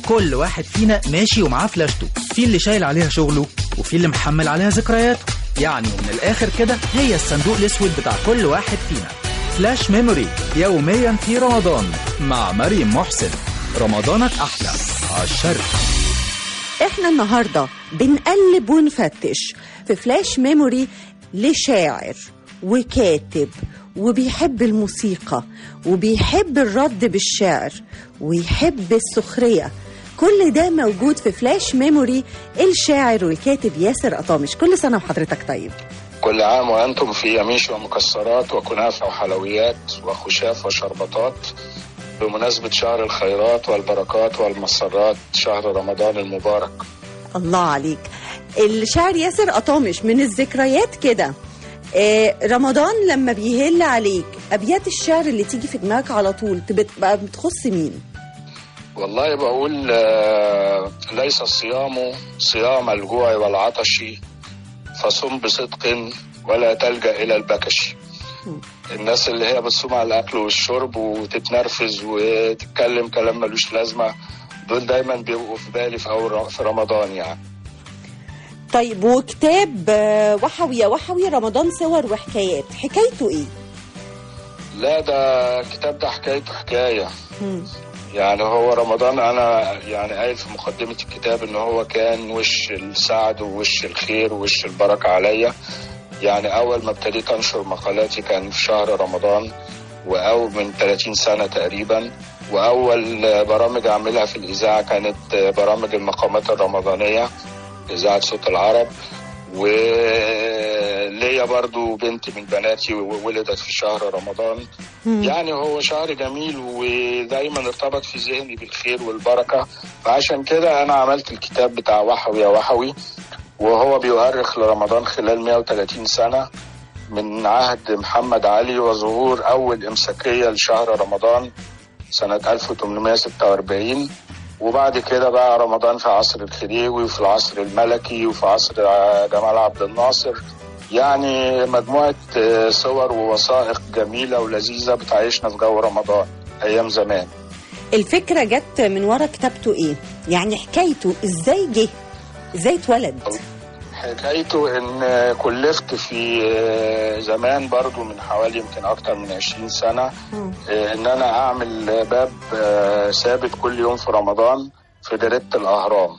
كل واحد فينا ماشي ومعاه فلاشته في اللي شايل عليها شغله وفي اللي محمل عليها ذكرياته يعني ومن الآخر كده هي الصندوق الأسود بتاع كل واحد فينا فلاش ميموري يوميا في رمضان مع مريم محسن رمضانك أحلى على الشرق احنا النهارده بنقلب ونفتش في فلاش ميموري لشاعر وكاتب وبيحب الموسيقى وبيحب الرد بالشعر ويحب السخرية كل ده موجود في فلاش ميموري الشاعر والكاتب ياسر أطامش كل سنة وحضرتك طيب كل عام وأنتم في يميش ومكسرات وكنافة وحلويات وخشاف وشربطات بمناسبة شهر الخيرات والبركات والمسرات شهر رمضان المبارك الله عليك الشاعر ياسر أطامش من الذكريات كده آه، رمضان لما بيهل عليك أبيات الشعر اللي تيجي في دماغك على طول تبقى بتخص مين؟ والله بقول آه، ليس الصيام صيام الجوع والعطش فصم بصدق ولا تلجأ إلى البكش الناس اللي هي بتصوم على الأكل والشرب وتتنرفز وتتكلم كلام ملوش لازمة دول دايما بيبقوا في بالي في, أول في رمضان يعني طيب وكتاب آه، وحوي يا وحوي رمضان صور وحكايات حكايته ايه؟ لا ده الكتاب ده حكايته حكاية مم. يعني هو رمضان انا يعني قايل في مقدمه الكتاب ان هو كان وش السعد ووش الخير ووش البركه عليا يعني اول ما ابتديت انشر مقالاتي كان في شهر رمضان واو من 30 سنه تقريبا واول برامج اعملها في الاذاعه كانت برامج المقامات الرمضانيه اذاعه صوت العرب وليا برضو بنت من بناتي ولدت في شهر رمضان مم. يعني هو شهر جميل ودايما ارتبط في ذهني بالخير والبركة فعشان كده أنا عملت الكتاب بتاع وحوي يا وحوي وهو بيؤرخ لرمضان خلال 130 سنة من عهد محمد علي وظهور أول إمساكية لشهر رمضان سنة 1846 وبعد كده بقى رمضان في عصر الخديوي وفي العصر الملكي وفي عصر جمال عبد الناصر يعني مجموعة آه، صور ووثائق جميلة ولذيذة بتعيشنا في جو رمضان أيام زمان الفكرة جت من ورا كتابته ايه؟ يعني حكايته ازاي جه؟ ازاي اتولد؟ حكايته ان كلفت في آه، زمان برضو من حوالي يمكن اكتر من 20 سنة مم. آه، ان انا اعمل باب آه، ثابت كل يوم في رمضان في جريدة الاهرام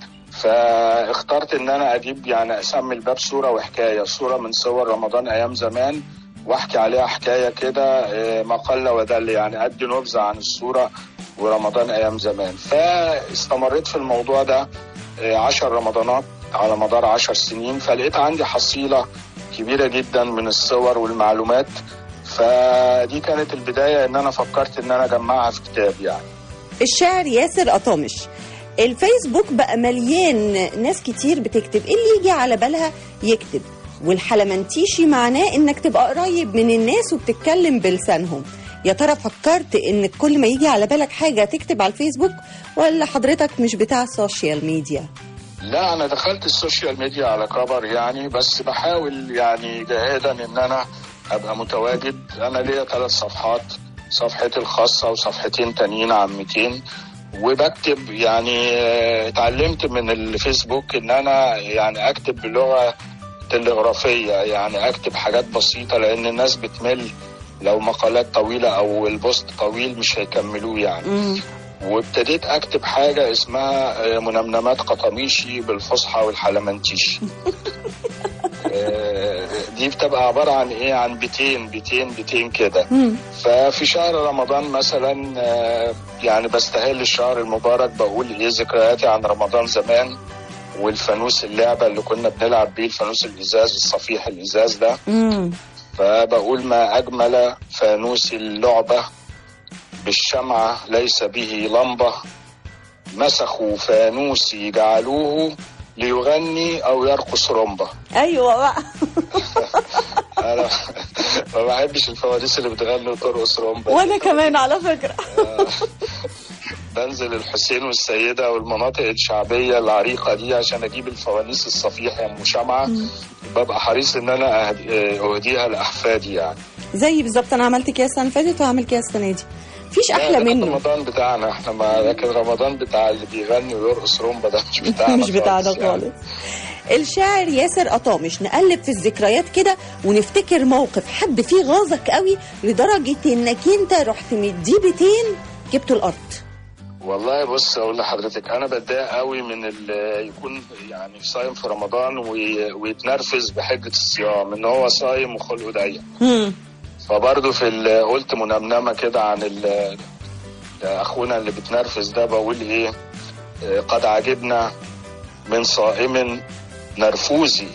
فاخترت ان انا اجيب يعني اسمي الباب صورة وحكاية صورة من صور رمضان ايام زمان واحكي عليها حكاية كده آه، ما قل ودل يعني ادي نبذة عن الصورة ورمضان ايام زمان فاستمريت في الموضوع ده آه، عشر رمضانات على مدار عشر سنين فلقيت عندي حصيلة كبيرة جدا من الصور والمعلومات فدي كانت البداية ان انا فكرت ان انا اجمعها في كتاب يعني الشاعر ياسر أطامش الفيسبوك بقى مليان ناس كتير بتكتب ايه اللي يجي على بالها يكتب والحلمنتيشي معناه انك تبقى قريب من الناس وبتتكلم بلسانهم يا ترى فكرت انك كل ما يجي على بالك حاجة تكتب على الفيسبوك ولا حضرتك مش بتاع السوشيال ميديا لا انا دخلت السوشيال ميديا على كبر يعني بس بحاول يعني جاهدا ان انا ابقى متواجد انا ليا ثلاث صفحات صفحتي الخاصة وصفحتين تانيين عامتين وبكتب يعني آه، اتعلمت من الفيسبوك ان انا يعني اكتب بلغة تلغرافية يعني اكتب حاجات بسيطة لان الناس بتمل لو مقالات طويلة او البوست طويل مش هيكملوه يعني مم. وابتديت اكتب حاجه اسمها آه، منمنمات قطميشي بالفصحى والحلمنتيشي آه، دي بتبقى عباره عن ايه عن بيتين بيتين بيتين كده مم. ففي شهر رمضان مثلا آه، يعني بستهل الشهر المبارك بقول ايه ذكرياتي عن رمضان زمان والفانوس اللعبه اللي كنا بنلعب بيه الفانوس الازاز الصفيح الازاز ده مم. فبقول ما أجمل فانوس اللعبة بالشمعة ليس به لمبة مسخوا فانوسي جعلوه ليغني أو يرقص رمبة ايوه بقى أنا ما بحبش الفوانيس اللي بتغني وترقص رمبة وانا كمان على فكرة بنزل الحسين والسيدة والمناطق الشعبية العريقة دي عشان أجيب الفوانيس الصفيح يا أم شمعة ببقى حريص إن أنا أهدي- أهديها لأحفادي يعني زي بالظبط انا عملت كده السنه اللي فاتت وهعمل كده السنه دي مفيش لا، احلى ده منه رمضان بتاعنا احنا ما لكن رمضان بتاع اللي بيغني ويرقص رومبا ده مش بتاعنا مش بتاعنا خالص يعني. خالص الشاعر ياسر قطامش نقلب في الذكريات كده ونفتكر موقف حب فيه غاظك قوي لدرجة انك انت رحت مديه بيتين جبته الارض والله بص اقول لحضرتك انا بتضايق قوي من اللي يكون يعني صايم في رمضان وي- ويتنرفز بحجه الصيام ان هو صايم وخلقه ضيق مم. فبرضه في ال- قلت منمنمه كده عن ال- اخونا اللي بتنرفز ده بقول ايه آه، قد عجبنا من صائم نرفوزي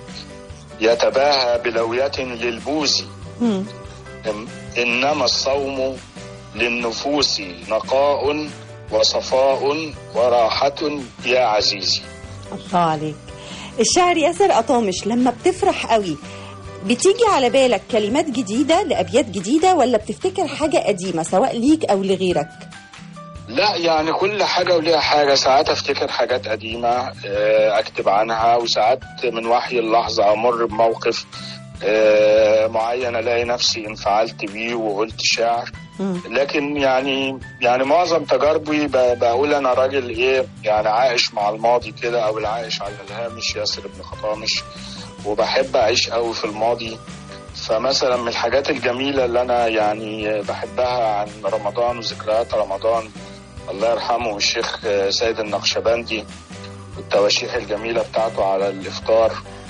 يتباهى بلوية للبوز مم. إن- انما الصوم للنفوس نقاء وصفاء وراحة يا عزيزي الله عليك الشاعر ياسر قطامش لما بتفرح قوي بتيجي على بالك كلمات جديدة لأبيات جديدة ولا بتفتكر حاجة قديمة سواء ليك أو لغيرك لا يعني كل حاجة وليها حاجة ساعات افتكر حاجات قديمة آه، اكتب عنها وساعات من وحي اللحظة امر بموقف آه، معين الاقي نفسي انفعلت بيه وقلت شعر مم. لكن يعني يعني معظم تجاربي ب- بقول انا راجل ايه يعني عايش مع الماضي كده او العايش على الهامش ياسر بن خطامش وبحب اعيش قوي في الماضي فمثلا من الحاجات الجميله اللي انا يعني بحبها عن رمضان وذكريات رمضان الله يرحمه الشيخ سيد النقشبندي والتواشيح الجميله بتاعته على الافطار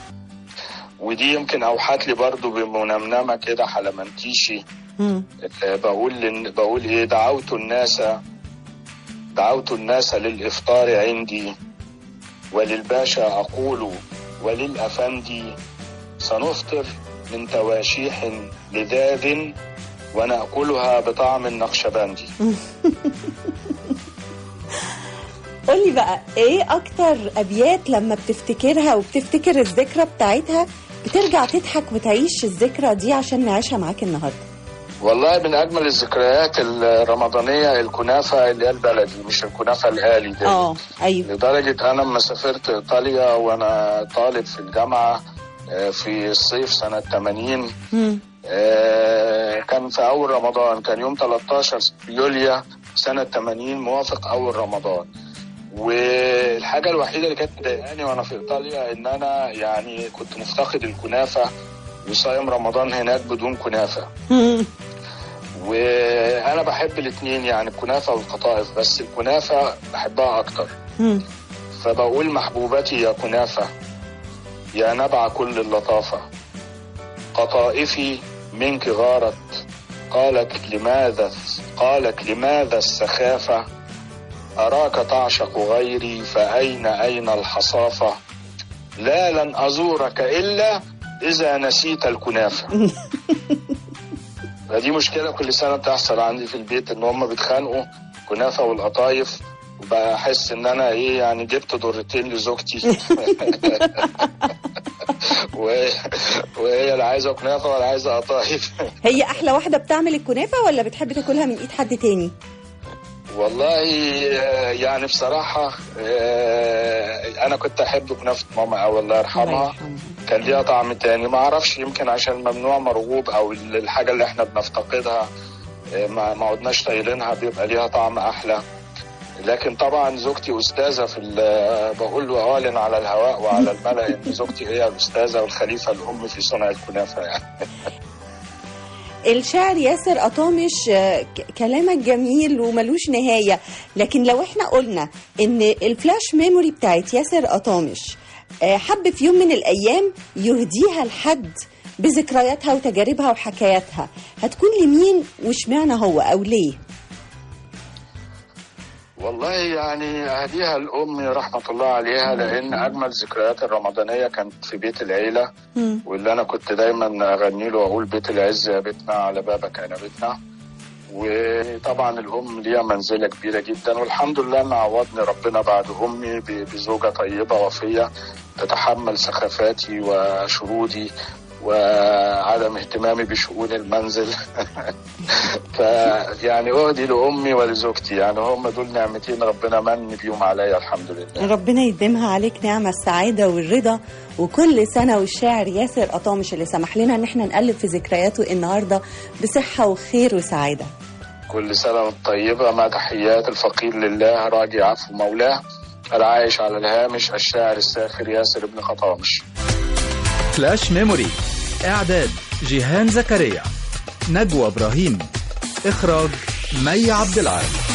ودي يمكن اوحت لي برضو بمنمنمه كده حلمنتيشي مم. آه، بقول لن بقول ايه دعوت الناس دعوت الناس للافطار عندي وللباشا اقول وللافندي سنفطر من تواشيح لذاذ وناكلها بطعم النقشبندي قولي بقى ايه اكتر ابيات لما بتفتكرها وبتفتكر الذكرى بتاعتها بترجع تضحك وتعيش الذكرى دي عشان نعيشها معاك النهارده والله من اجمل الذكريات الرمضانيه الكنافه اللي هي البلدي مش الكنافه الالي دي اه ايوه لدرجة أنا لما سافرت إيطاليا وأنا طالب في الجامعة آه، في الصيف سنة 80 مم. آه، كان في أول رمضان كان يوم 13 يوليو سنة 80 موافق أول رمضان والحاجة الوحيدة اللي كانت مضايقاني وأنا في إيطاليا إن أنا يعني كنت مفتقد الكنافة وصايم رمضان هناك بدون كنافة مم. وأنا بحب الاتنين يعني الكنافة والقطائف بس الكنافة بحبها أكتر مم. فبقول محبوبتي يا كنافة يا نبع كل اللطافة قطائفي منك غارت قالت لماذا قالت لماذا السخافة أراك تعشق غيري فأين أين الحصافة لا لن أزورك إلا إذا نسيت الكنافة فدي مشكلة كل سنة بتحصل عندي في البيت إن هم بيتخانقوا كنافة والقطايف وبحس إن أنا إيه يعني جبت ضرتين لزوجتي وهي وهي لا عايزة كنافة ولا عايزة قطايف هي احلى واحده بتعمل الكنافه ولا بتحب تاكلها من ايد حد تاني والله آه، يعني بصراحة آه، أنا كنت أحب كنافة ماما أوي الله الله يرحمها يرحمها. كان ليها طعم تاني ما اعرفش يمكن عشان ممنوع مرغوب او ال- الحاجه اللي احنا بنفتقدها آه، ما ما عدناش طايلينها بيبقى ليها طعم احلى لكن طبعا زوجتي استاذه في ال- بقول له اعلن على الهواء وعلى الملا ان زوجتي هي الاستاذه والخليفه الام في صنع الكنافه يعني الشاعر ياسر قطامش آه، ك- كلامك جميل وملوش نهاية لكن لو احنا قلنا ان الفلاش ميموري بتاعت ياسر قطامش آه، حب في يوم من الايام يهديها لحد بذكرياتها وتجاربها وحكاياتها هتكون لمين واشمعنى هو او ليه والله يعني اهديها لامي رحمه الله عليها لان اجمل ذكريات الرمضانيه كانت في بيت العيله مم. واللي انا كنت دايما اغني له واقول بيت العز يا بيتنا على بابك انا بيتنا وطبعا الام ليها منزله كبيره جدا والحمد لله ان عوضني ربنا بعد امي ب- بزوجه طيبه وفيه تتحمل سخافاتي وشرودي وعدم اهتمامي بشؤون المنزل فيعني اهدي لامي ولزوجتي يعني هم دول نعمتين ربنا من بيهم عليا الحمد لله ربنا يديمها عليك نعمة السعادة والرضا وكل سنة والشاعر ياسر قطامش اللي سمح لنا ان احنا نقلب في ذكرياته النهاردة بصحة وخير وسعادة كل سنة وانت طيبة مع تحيات الفقير لله راجي عفو مولاه العايش على الهامش الشاعر الساخر ياسر ابن خطامش فلاش ميموري إعداد جيهان زكريا نجوى إبراهيم إخراج مي عبد العال